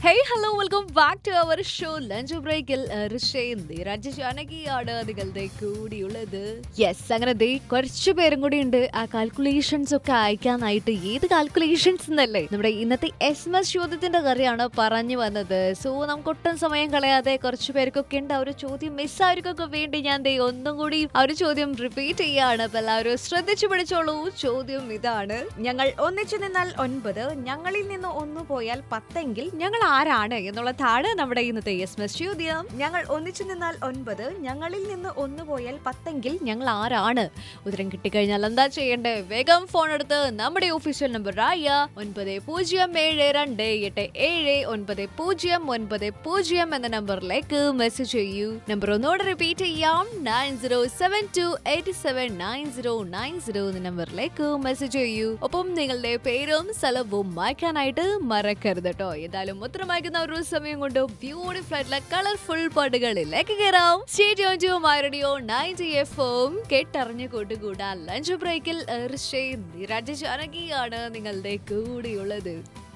hey hello welcome back to our show lunch ബ്രേക്കിൽ രാജ്യ ജാനകിയാണ് നിങ്ങളുടെ കൂടിയുള്ളത് yes അങ്ങനെ ദേ കുറച്ചു പേരും കൂടി ഉണ്ട് ആ കാൽക്കുലേഷൻസ് ഒക്കെ അയക്കാനായിട്ട് ഏത് കാൽക്കുലേഷൻസ് എന്നല്ലേ നമ്മുടെ ഇന്നത്തെ എസ് എം എസ് ചോദ്യത്തിന്റെ കാര്യമാണ് പറഞ്ഞു വന്നത് സോ നമുക്ക് ഒട്ടും സമയം കളയാതെ കുറച്ചു പേർക്കൊക്കെ ഉണ്ട് ആ ഒരു ചോദ്യം മിസ്സായവർക്കൊക്കെ വേണ്ടി ഞാൻ ദേ ഒന്നും കൂടി ആ ഒരു ചോദ്യം റിപ്പീറ്റ് ചെയ്യാണ് അപ്പൊ എല്ലാവരും ശ്രദ്ധിച്ചു പിടിച്ചോളൂ ചോദ്യം ഇതാണ് ഞങ്ങൾ ഒന്നിച്ചു നിന്നാൽ ഒൻപത് ഞങ്ങളിൽ നിന്ന് ഒന്ന് പോയാൽ പത്തെങ്കിൽ ഞങ്ങൾ ആരാണ് എന്നുള്ളതാണ് നമ്മുടെ ഇന്നത്തെ എസ് എം എസ് ചോദ്യം ഞങ്ങൾ ഒന്നിച്ചു നിന്നാൽ ഒൻപത് ഞങ്ങളിൽ നിന്ന് ഒന്ന് പോയാൽ പത്തെങ്കിൽ ഞങ്ങൾ ആരാണ് ഉത്തരം കിട്ടിക്കഴിഞ്ഞാൽ എന്താ ചെയ്യണ്ടേ വേഗം ഫോൺ എടുത്ത് നമ്മുടെ ഒഫീഷ്യൽ നമ്പർ ആയ ഒൻപത് പൂജ്യം ഏഴ് രണ്ട് എട്ട് ഏഴ് ഒൻപത് പൂജ്യം ഒൻപത് പൂജ്യം എന്ന നമ്പറിലേക്ക് മെസ്സേജ് ചെയ്യൂ നമ്പർ ഒന്നുകൂടെ റിപ്പീറ്റ് ചെയ്യാം nine zero seven two eight seven nine zero nine zero എന്ന നമ്പറിലേക്ക് മെസ്സേജ് ചെയ്യൂ ഒപ്പം നിങ്ങളുടെ പേരും സ്ഥലവും മായ്ക്കാനായിട്ട് മറക്കരുത് കേട്ടോ ഏതായാലും ഉത്തരം വായിക്കുന്ന ഒരു സമയം കൊണ്ട് ബ്യൂട്ടിഫുൾ ആയിട്ടുള്ള കളർഫുൾ പാട്ടുകളിലേക്ക് കയറാം സ്റ്റേഡിയോ മാരഡിയോ നയൻറ്റി എഫും കേട്ടറിഞ്ഞ് കൂട്ടുകൂടാ ലഞ്ച് ബ്രേക്കിൽ രാജ ജാനകിയാണ് നിങ്ങളുടെ കൂടെയുള്ളത്